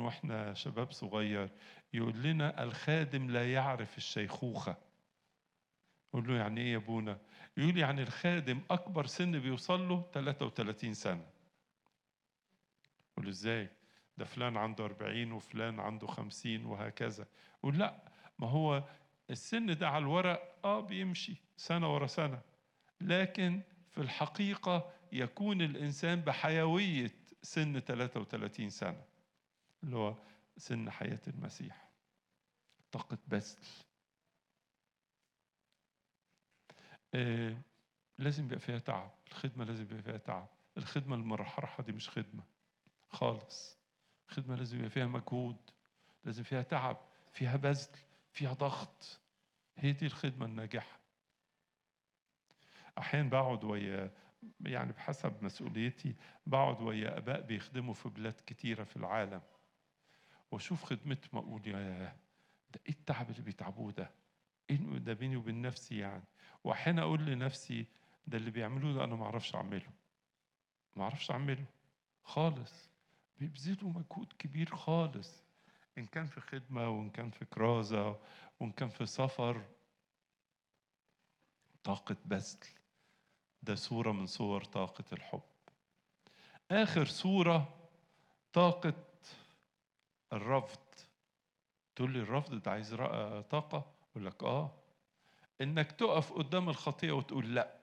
واحنا شباب صغير يقول لنا الخادم لا يعرف الشيخوخة يقول له يعني ايه يا ابونا يقول يعني الخادم اكبر سن بيوصل له 33 سنة يقول له ازاي ده فلان عنده 40 وفلان عنده 50 وهكذا يقول لا ما هو السن ده على الورق اه بيمشي سنة ورا سنة لكن في الحقيقة يكون الإنسان بحيوية سن 33 سنة اللي هو سن حياة المسيح طاقة بذل آه لازم يبقى فيها تعب الخدمة لازم يبقى فيها تعب الخدمة المرحرحة دي مش خدمة خالص الخدمة لازم يبقى فيها مجهود لازم فيها تعب فيها بذل فيها ضغط هي دي الخدمة الناجحة أحيانا بقعد ويا يعني بحسب مسؤوليتي بقعد ويا آباء بيخدموا في بلاد كتيرة في العالم وأشوف خدمتهم أقول يا ده إيه التعب اللي بيتعبوه ده؟ إيه ده بيني وبين نفسي يعني وأحيانا أقول لنفسي ده اللي بيعملوه ده أنا ما أعرفش أعمله ما أعرفش أعمله خالص بيبذلوا مجهود كبير خالص إن كان في خدمة وإن كان في كرازة وإن كان في سفر طاقة بذل ده صورة من صور طاقة الحب آخر صورة طاقة الرفض تقول لي الرفض ده عايز طاقة أقول لك آه إنك تقف قدام الخطية وتقول لأ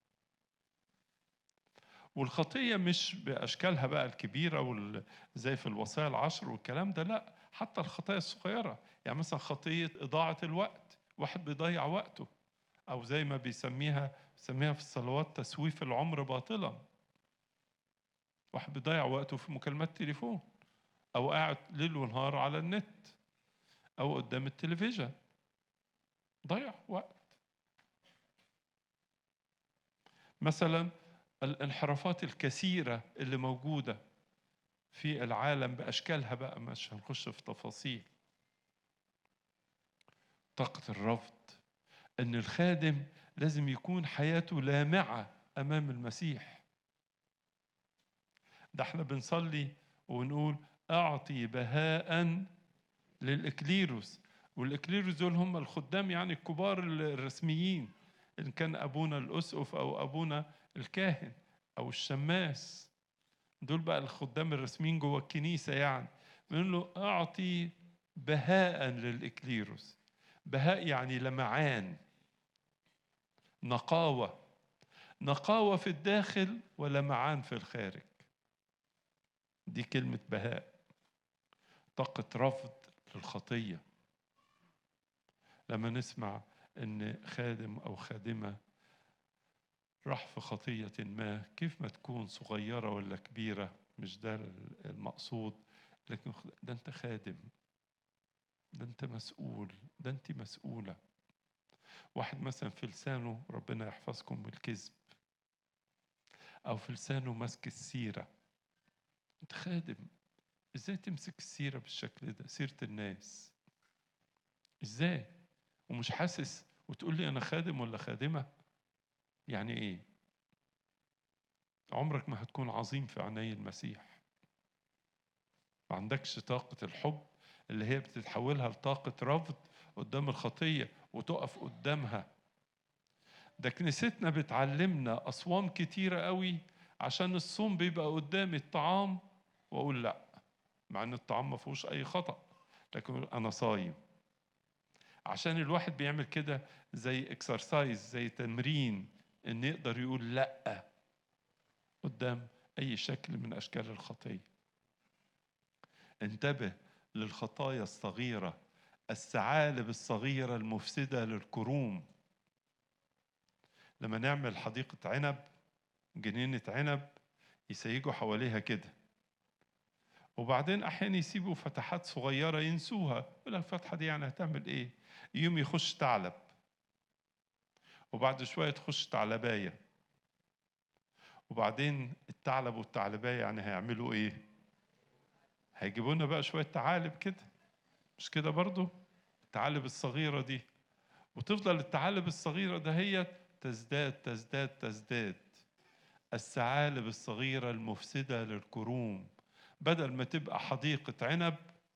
والخطية مش بأشكالها بقى الكبيرة وال... زي في الوصايا العشر والكلام ده لا حتى الخطايا الصغيرة يعني مثلا خطية إضاعة الوقت واحد بيضيع وقته أو زي ما بيسميها بيسميها في الصلوات تسويف العمر باطلا واحد بيضيع وقته في مكالمات تليفون أو قاعد ليل ونهار على النت أو قدام التلفزيون ضيع وقت مثلا الانحرافات الكثيرة اللي موجودة في العالم بأشكالها بقى مش هنخش في تفاصيل طاقة الرفض أن الخادم لازم يكون حياته لامعة أمام المسيح ده احنا بنصلي ونقول أعطي بهاء للإكليروس والإكليروس دول هم الخدام يعني الكبار الرسميين إن كان أبونا الأسقف أو أبونا الكاهن أو الشماس دول بقى الخدام الرسميين جوه الكنيسة يعني بنقول له أعطي بهاء للإكليروس بهاء يعني لمعان نقاوة نقاوة في الداخل ولمعان في الخارج دي كلمة بهاء طاقة رفض للخطية لما نسمع ان خادم او خادمه راح في خطيه ما كيف ما تكون صغيره ولا كبيره مش ده المقصود لكن ده انت خادم ده انت مسؤول ده انت مسؤوله واحد مثلا في لسانه ربنا يحفظكم من الكذب او في لسانه ماسك السيره انت خادم ازاي تمسك السيره بالشكل ده سيره الناس ازاي ومش حاسس وتقول لي انا خادم ولا خادمه يعني ايه عمرك ما هتكون عظيم في عيني المسيح ما عندكش طاقة الحب اللي هي بتتحولها لطاقة رفض قدام الخطية وتقف قدامها ده كنيستنا بتعلمنا أصوام كتيرة قوي عشان الصوم بيبقى قدامي الطعام وأقول لأ مع إن الطعام ما فيهوش أي خطأ لكن أنا صايم عشان الواحد بيعمل كده زي اكسرسايز زي تمرين ان يقدر يقول لا قدام اي شكل من اشكال الخطيه انتبه للخطايا الصغيره الثعالب الصغيره المفسده للكروم لما نعمل حديقه عنب جنينه عنب يسيجوا حواليها كده وبعدين احيانا يسيبوا فتحات صغيره ينسوها يقول لك الفتحه دي يعني هتعمل ايه يوم يخش ثعلب وبعد شويه تخش ثعلبايه وبعدين الثعلب والثعلبايه يعني هيعملوا ايه هيجيبوا لنا بقى شويه ثعالب كده مش كده برضو الثعالب الصغيره دي وتفضل الثعالب الصغيره ده هي تزداد تزداد تزداد الثعالب الصغيره المفسده للكروم بدل ما تبقى حديقه عنب